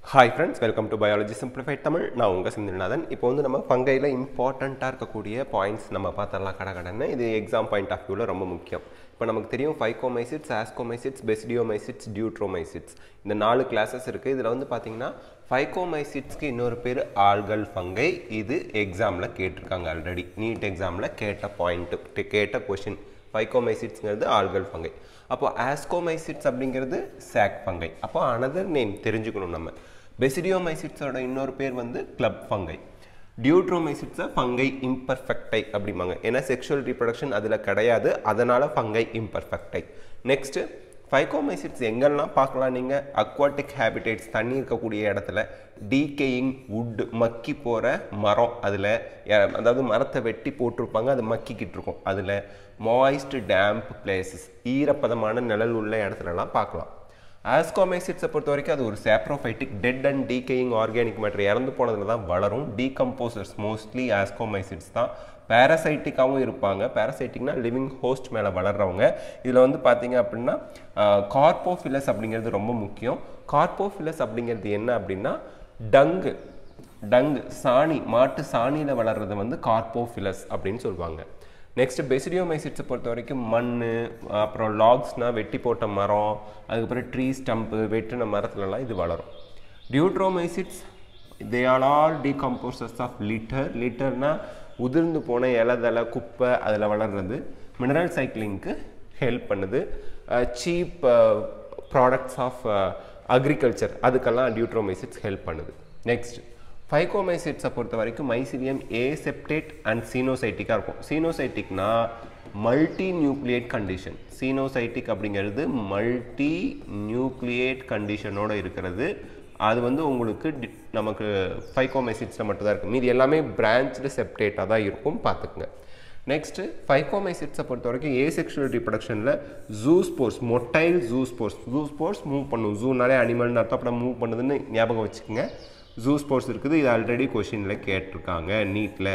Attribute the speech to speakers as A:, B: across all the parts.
A: hi friends welcome to biology simplified Tamil நான் உங்கள் செந்தில்நாதன் இப்போ வந்து நம்ம ஃபங்கையில் இம்பார்ட்டண்ட்டாக இருக்கக்கூடிய பாயிண்ட்ஸ் நம்ம பார்த்தரலாம் கடை கடன்னு இது எக்ஸாம் பாயிண்ட் ஆஃப் வியூவில் ரொம்ப முக்கியம் இப்போ நமக்கு தெரியும் ஃபைகோமைசிட்ஸ் ஆஸ்கோமைசிட்ஸ் பெசிடியோமைசிட்ஸ் டியூட்ரோமைசிட்ஸ் இந்த நாலு கிளாஸஸ் இருக்குது இதில் வந்து பார்த்தீங்கன்னா ஃபைகோமைசிட்ஸ்க்கு இன்னொரு பேர் ஆல்கல் ஃபங்கை இது எக்ஸாமில் கேட்டிருக்காங்க ஆல்ரெடி நீட் எக்ஸாமில் கேட்ட பாயிண்ட்டு கேட்ட கொஷின் ஃபைகோமைசிட்ஸ்ங்கிறது ஆல்கல் ஃபங்கை அப்போ ஆஸ்கோமைசிட்ஸ் அப்படிங்கிறது சாக் ஃபங்கை அப்போ அனதர் நேம் தெரிஞ்சுக்கணும் நம்ம பெசிடியோமைசிட்ஸோட இன்னொரு பேர் வந்து கிளப் ஃபங்கை டியூட்ரோமைசிட்ஸை ஃபங்கை இம்பர்ஃபெக்டை அப்படிம்பாங்க ஏன்னா செக்ஷுவல் ரீப்ரொடக்ஷன் அதில் கிடையாது அதனால் ஃபங்கை இம்பர்ஃபெக்டை நெக்ஸ்ட்டு ஃபைகோமைசிட்ஸ் எங்கெல்லாம் பார்க்கலாம் நீங்கள் அக்வாட்டிக் ஹேபிடேட்ஸ் தண்ணி இருக்கக்கூடிய இடத்துல டீகேயிங் வுட் மக்கி போகிற மரம் அதில் அதாவது மரத்தை வெட்டி போட்டிருப்பாங்க அது மக்கிக்கிட்டு இருக்கும் அதில் மாய்ஸ்ட் டேம்ப் பிளேசஸ் ஈரப்பதமான நிழல் உள்ள இடத்துலலாம் பார்க்கலாம் ஆஸ்கோமைசிட்ஸை பொறுத்த வரைக்கும் அது ஒரு saprophytic dead and decaying organic matter இறந்து போனதில் தான் வளரும் டீகம்போசர்ஸ் மோஸ்ட்லி ஆஸ்கோமைசிட்ஸ் தான் பேரசைட்டிக்காகவும் இருப்பாங்க பேரசைட்டிக்னா லிவிங் ஹோஸ்ட் மேலே வளர்கிறவங்க இதில் வந்து பார்த்தீங்க அப்படின்னா கார்போஃபிலஸ் அப்படிங்கிறது ரொம்ப முக்கியம் கார்போஃபிலஸ் அப்படிங்கிறது என்ன அப்படின்னா டங்கு டங்கு சாணி மாட்டு சாணியில் வளர்றது வந்து கார்போஃபிலஸ் அப்படின்னு சொல்லுவாங்க நெக்ஸ்ட் பெசிடியோமைசிட்ஸை பொறுத்த வரைக்கும் மண் அப்புறம் லாக்ஸ்னால் வெட்டி போட்ட மரம் அதுக்கப்புறம் ட்ரீ ஸ்டம்ப்பு வெட்டின மரத்துலலாம் இது வளரும் deuteromycetes they are all decomposers of litter லிட்டர்னால் உதிர்ந்து போன இலதலை குப்பை அதில் வளர்றது மினரல் சைக்கிளிங்க்கு ஹெல்ப் பண்ணுது சீப் ப்ராடக்ட்ஸ் ஆஃப் அக்ரிகல்ச்சர் அதுக்கெல்லாம் டியூட்ரோமைசிட்ஸ் ஹெல்ப் பண்ணுது நெக்ஸ்ட் ஃபைகோமைசிட்ஸை பொறுத்த வரைக்கும் மைசிலியம் ஏசெப்டேட் அண்ட் சீனோசைட்டிக்காக இருக்கும் சீனோசைட்டிக்னா மல்டி நியூக்ளியேட் கண்டிஷன் சீனோசைட்டிக் அப்படிங்கிறது மல்டி நியூக்ளியேட் கண்டிஷனோடு இருக்கிறது அது வந்து உங்களுக்கு நமக்கு ஃபைகோமைசிட்ஸில் மட்டும்தான் இருக்கும் மீது எல்லாமே பிரான்ச்டு செப்டேட்டாக தான் இருக்கும் பார்த்துக்குங்க நெக்ஸ்ட்டு ஃபைகோமைசிட்ஸை பொறுத்த வரைக்கும் ஏசெக்ஷுவல் ரீப்ரொடக்ஷனில் zoospores motile zoospores zoospores move பண்ணும் ஜூனாலே அனிமல்னு அர்த்தம் அப்படி மூவ் பண்ணுதுன்னு ஞாபகம் வச்சுக்கோங்க ஜூ ஸ்போர்ட்ஸ் இருக்குது இது ஆல்ரெடி கொஷினில் கேட்டிருக்காங்க நீட்டில்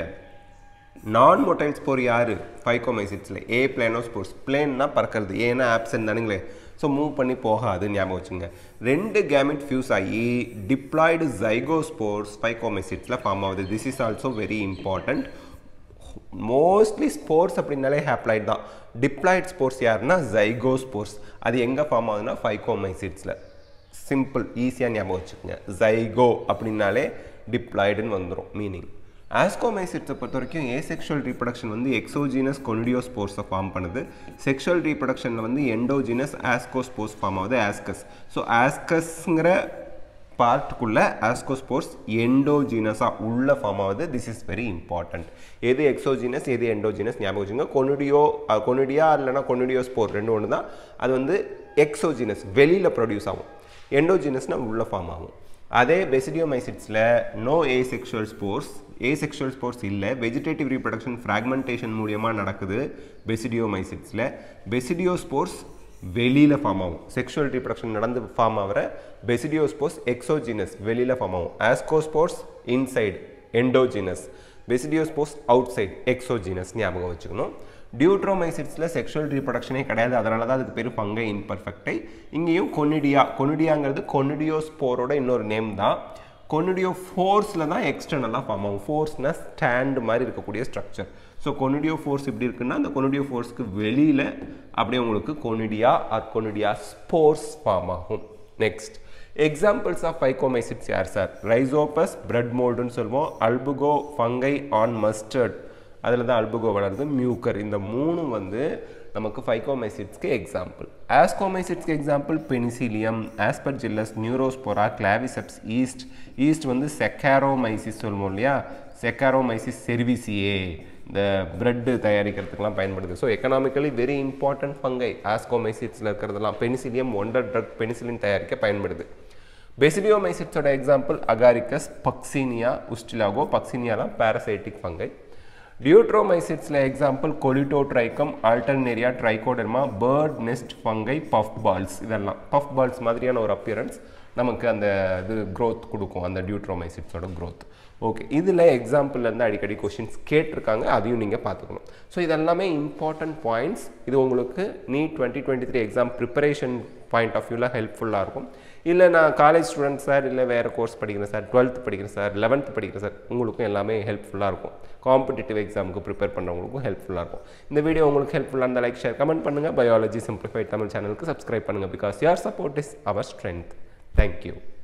A: நான் மொட்டைல் ஸ்போர் யார் ஃபைகோமைசிட்ஸில் ஏ பிளேனோ ஸ்போர்ட்ஸ் பிளேன்னா பறக்கிறது ஏன்னா ஆப்சன் தானுங்களே ஸோ மூவ் பண்ணி போகாது ஞாபகம் வச்சுங்க ரெண்டு கேமிட் ஃபியூஸ் ஆகி டிப்ளாய்டு ஜைகோ ஸ்போர்ட்ஸ் ஃபைகோமைசிட்ஸில் ஃபார்ம் ஆகுது this is also very important mostly spores அப்படின்னாலே ஹேப்ளாய்ட் தான் டிப்ளாய்ட் ஸ்போர்ட்ஸ் யாருன்னா ஜைகோ ஸ்போர்ட்ஸ் அது எங்கே ஃபார்ம் ஆகுதுன்னா ஃபைகோமைசிட்ஸில் சிம்பிள் ஈஸியாக ஞாபகம் வச்சுக்கோங்க ஜைகோ அப்படின்னாலே டிப்ளாய்டுன்னு வந்துடும் மீனிங் ஆஸ்கோமைசிட்ஸை பொறுத்த வரைக்கும் ஏசெக்ஷுவல் ரீப்ரொடக்ஷன் வந்து எக்ஸோஜீனஸ் கொனிடியோஸ்போர்ஸை ஃபார்ம் பண்ணுது செக்ஷுவல் ரீப்ரொடக்ஷனில் வந்து எண்டோஜீனஸ் ஆஸ்கோஸ்போர்ஸ் ஃபார்ம் ஆகுது ஆஸ்கஸ் ஸோ ஆஸ்கஸ்ங்கிற பார்ட்டுக்குள்ளே ஆஸ்கோஸ்போர்ஸ் எண்டோஜீனஸாக உள்ள ஃபார்ம் ஆகுது திஸ் இஸ் வெரி இம்பார்ட்டண்ட் எது எக்ஸோஜீனஸ் எது எண்டோஜீனஸ் ஞாபகம் வச்சுங்க கொனுடியோ கொனுடியா இல்லைனா கொனுடியோ ஸ்போர் ரெண்டு ஒன்று தான் அது வந்து எக்ஸோஜீனஸ் வெளியில் ப்ரொடியூஸ் ஆகும் எண்டோஜினஸ்னால் உள்ள ஃபார்ம் ஆகும் அதே பெசிடியோமைசிட்ஸில் no asexual spores asexual spores இல்லை வெஜிடேட்டிவ் ரீப்ரொடக்ஷன் ஃப்ராக்மெண்டேஷன் மூலியமாக நடக்குது பெசிடியோமைசிட்ஸில் பெசிடியோ ஸ்போர்ஸ் வெளியில் ஃபார்ம் ஆகும் செக்ஷுவல் ரீப்ரொடக்ஷன் நடந்து ஃபார்ம் ஆகிற பெசிடியோ ஸ்போர்ஸ் எக்ஸோஜினஸ் வெளியில் ஃபார்ம் ஆகும் ascospores inside endogenous basidiospores outside exogenous ஞாபகம் வச்சுக்கணும் டியூட்ரோமைசிட்ஸில் செக்ஷுவல் ரீப்ரொடக்ஷனே கிடையாது அதனால தான் அதுக்கு பேர் ஃபங்கை இன்பர்ஃபெக்டை இங்கேயும் கொனிடியா கொனிடியாங்கிறது கொனிடியோ ஸ்போரோட இன்னொரு நேம் தான் கொனிடியோ ஃபோர்ஸில் தான் எக்ஸ்டர்னலாக ஃபார்ம் ஆகும் ஃபோர்ஸ்னா ஸ்டாண்டு மாதிரி இருக்கக்கூடிய ஸ்ட்ரக்சர் ஸோ கொனிடியோ ஃபோர்ஸ் இப்படி இருக்குன்னா அந்த கொனிடியோ ஃபோர்ஸ்க்கு வெளியில் அப்படியே உங்களுக்கு conidia or conidia spores form ஆகும் நெக்ஸ்ட் எக்ஸாம்பிள்ஸ் ஆஃப் ஃபைகோமைசிட்ஸ் யார் சார் ரைசோபஸ் பிரெட் மோல்டுன்னு சொல்லுவோம் அல்புகோ ஃபங்கை ஆன் மஸ்டர்ட் அதில் தான் அல்புகோ வளருது மியூக்கர் இந்த மூணும் வந்து நமக்கு ஃபைகோமைசிட்ஸ்க்கு எக்ஸாம்பிள் ஆஸ்கோமைசிட்ஸ்க்கு example penicillium aspergillus neurospora claviceps yeast yeast வந்து செக்காரோமைசிஸ் சொல்லுவோம் இல்லையா செக்காரோமைசிஸ் செர்விசியே இந்த பிரெட்டு தயாரிக்கிறதுக்கெலாம் பயன்படுது so economically very important fungi ஆஸ்கோமைசிட்ஸில் இருக்கிறதெல்லாம் பெனிசிலியம் ஒண்டர் ட்ரக் பெனிசிலின் தயாரிக்க பயன்படுது பெசிலியோமைசிட்ஸோட எக்ஸாம்பிள் அகாரிக்கஸ் பக்சீனியா உஸ்டிலாகோ பக்சீனியாலாம் பேரசைட்டிக் ஃபங்கை டியூட்ரோமைசிட்ஸில் example colletotrichum alternaria trichoderma bird nest fungi puffballs இதெல்லாம் பஃப் பால்ஸ் மாதிரியான ஒரு அப்பியரன்ஸ் நமக்கு அந்த இது க்ரோத் கொடுக்கும் அந்த டியூட்ரோமைசிட்ஸோட க்ரோத் ஓகே இதில் எக்ஸாம்பிள்லேருந்து அடிக்கடி கொஷின்ஸ் கேட்டிருக்காங்க அதையும் நீங்கள் பார்த்துக்கணும் ஸோ இதெல்லாமே இம்பார்ட்டன்ட் பாயிண்ட்ஸ் இது உங்களுக்கு NEET twenty twenty three exam preparation point of வியூவில் ஹெல்ப்ஃபுல்லாக இருக்கும் இல்லை நான் காலேஜ் ஸ்டூடெண்ட் சார் இல்லை வேறு கோர்ஸ் படிக்கிறேன் சார் டுவெல்த் படிக்கிறேன் சார் லெவன்த் படிக்கிறேன் சார் உங்களுக்கும் எல்லாமே ஹெல்ப்ஃபுல்லாக இருக்கும் காம்படிட்டிவ் எக்ஸாமுக்கு ப்ரிப்பேர் பண்ணுறவங்களுக்கும் ஹெல்ப்ஃபுல்லாக இருக்கும் இந்த வீடியோ உங்களுக்கு ஹெல்ப்ஃபுல்லாக இருந்தால் லைக் ஷேர் கமெண்ட் பண்ணுங்கள் பயாலஜி சிம்பிளிஃபைட் தமிழ் சேனலுக்கு சப்ஸ்கிரைப் பண்ணுங்கள் because your support is our strength thank you